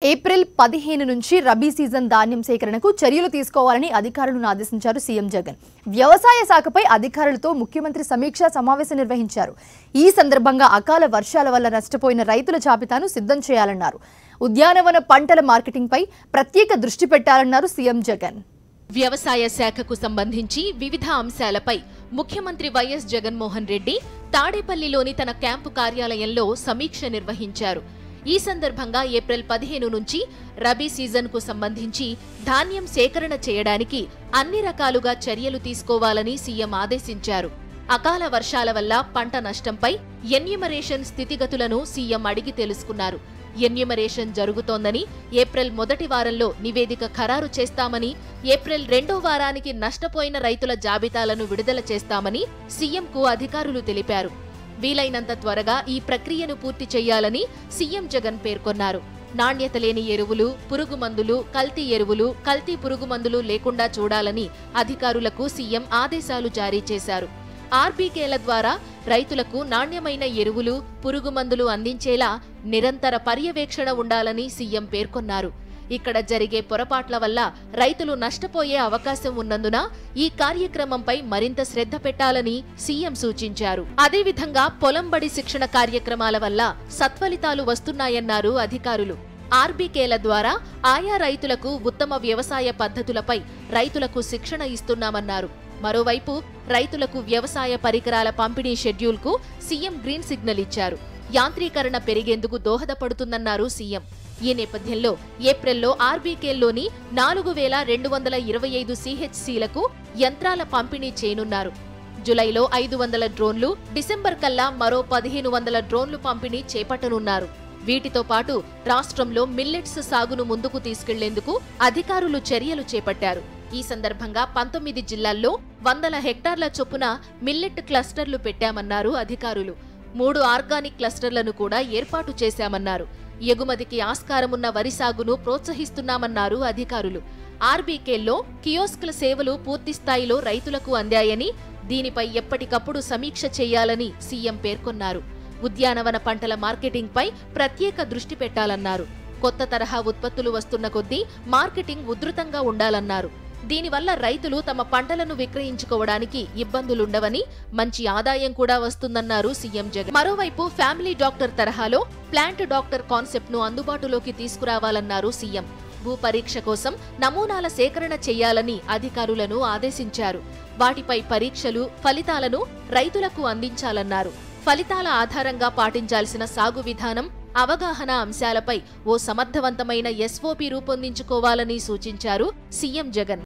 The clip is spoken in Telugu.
ఏప్రిల్ పదిహేను నుంచి రబీ సీజన్ ధాన్యం సేకరణకు చర్యలు తీసుకోవాలని అధికారులను ఆదేశించారు సీఎం జగన్ వ్యవసాయ శాఖపై అధికారులతో ముఖ్యమంత్రి సమీక్షా సమావేశం నిర్వహించారు ఈ సందర్భంగా అకాల వర్షాల వల్ల నష్టపోయిన రైతుల జాబితాను సిద్ధం చేయాలన్నారు ఉద్యానవన పంటల మార్కెటింగ్పై ప్రత్యేక దృష్టి పెట్టాలన్నారు సీఎం జగన్ వ్యవసాయ శాఖకు సంబంధించి వివిధ అంశాలపై ముఖ్యమంత్రి వైఎస్ జగన్మోహన్ రెడ్డి తాడేపల్లిలోని తన క్యాంపు కార్యాలయంలో సమీక్ష నిర్వహించారు ఈ సందర్భంగా ఏప్రిల్ పదిహేను నుంచి రబీ సీజన్కు సంబంధించి ధాన్యం సేకరణ చేయడానికి అన్ని రకాలుగా చర్యలు తీసుకోవాలని సీఎం ఆదేశించారు అకాల వర్షాల వల్ల పంట నష్టంపై ఎన్యూమరేషన్ స్థితిగతులను సీఎం అడిగి తెలుసుకున్నారు ఎన్యూమరేషన్ జరుగుతోందని ఏప్రిల్ మొదటి వారంలో నివేదిక ఖరారు చేస్తామని ఏప్రిల్ రెండో వారానికి నష్టపోయిన రైతుల జాబితాలను విడుదల చేస్తామని సీఎంకు అధికారులు తెలిపారు వీలైనంత త్వరగా ఈ ప్రక్రియను పూర్తి చేయాలని సీఎం జగన్ పేర్కొన్నారు నాణ్యత లేని ఎరువులు పురుగు మందులు కల్తీ ఎరువులు కల్తీ పురుగు మందులు లేకుండా చూడాలని అధికారులకు సీఎం ఆదేశాలు జారీ చేశారు ఆర్బీకేల ద్వారా రైతులకు నాణ్యమైన ఎరువులు పురుగు మందులు అందించేలా నిరంతర పర్యవేక్షణ ఉండాలని సీఎం పేర్కొన్నారు ఇక్కడ జరిగే పొరపాట్ల వల్ల రైతులు నష్టపోయే అవకాశం ఉన్నందున ఈ కార్యక్రమంపై మరింత శ్రద్ధ పెట్టాలని సీఎం సూచించారు అదేవిధంగా పొలంబడి శిక్షణ కార్యక్రమాల వల్ల సత్ఫలితాలు వస్తున్నాయన్నారు అధికారులు ఆర్బీకేల ద్వారా ఆయా రైతులకు ఉత్తమ వ్యవసాయ పద్ధతులపై రైతులకు శిక్షణ ఇస్తున్నామన్నారు మరోవైపు రైతులకు వ్యవసాయ పరికరాల పంపిణీ షెడ్యూల్కు సీఎం గ్రీన్ సిగ్నల్ ఇచ్చారు యాంత్రీకరణ పెరిగేందుకు దోహదపడుతుందన్నారు సీఎం ఈ నేపథ్యంలో ఏప్రిల్లో ఆర్బీకేల్లోని నాలుగు వేల రెండు వందల ఇరవై ఐదు సిహెచ్సిలకు యంత్రాల పంపిణీ చేయనున్నారు జులైలో ఐదు వందల డ్రోన్లు డిసెంబర్ కల్లా మరో పదిహేను వందల డ్రోన్లు పంపిణీ చేపట్టనున్నారు వీటితో పాటు రాష్ట్రంలో మిల్లెట్స్ సాగును ముందుకు తీసుకెళ్లేందుకు అధికారులు చర్యలు చేపట్టారు ఈ సందర్భంగా పంతొమ్మిది జిల్లాల్లో వందల హెక్టార్ల చొప్పున మిల్లెట్ క్లస్టర్లు పెట్టామన్నారు అధికారులు మూడు ఆర్గానిక్ క్లస్టర్లను కూడా ఏర్పాటు చేశామన్నారు ఎగుమతికి ఆస్కారమున్న వరి సాగును ప్రోత్సహిస్తున్నామన్నారు అధికారులు ఆర్బీకేల్లో కియోస్క్ల సేవలు పూర్తి స్థాయిలో రైతులకు అందాయని దీనిపై ఎప్పటికప్పుడు సమీక్ష చేయాలని సీఎం పేర్కొన్నారు ఉద్యానవన పంటల మార్కెటింగ్పై ప్రత్యేక దృష్టి పెట్టాలన్నారు కొత్త తరహా ఉత్పత్తులు వస్తున్న కొద్దీ మార్కెటింగ్ ఉధృతంగా ఉండాలన్నారు దీనివల్ల రైతులు తమ పంటలను విక్రయించుకోవడానికి ఇబ్బందులుండవని మంచి ఆదాయం కూడా వస్తుందన్నారు సీఎం జగన్ మరోవైపు ఫ్యామిలీ డాక్టర్ తరహాలో ప్లాంట్ డాక్టర్ కాన్సెప్ట్ ను అందుబాటులోకి తీసుకురావాలన్నారు సీఎం భూ పరీక్ష కోసం నమూనాల సేకరణ చేయాలని అధికారులను ఆదేశించారు వాటిపై పరీక్షలు ఫలితాలను రైతులకు అందించాలన్నారు ఫలితాల ఆధారంగా పాటించాల్సిన సాగు విధానం అవగాహన అంశాలపై ఓ సమర్థవంతమైన ఎస్ఓపి రూపొందించుకోవాలని సూచించారు సీఎం జగన్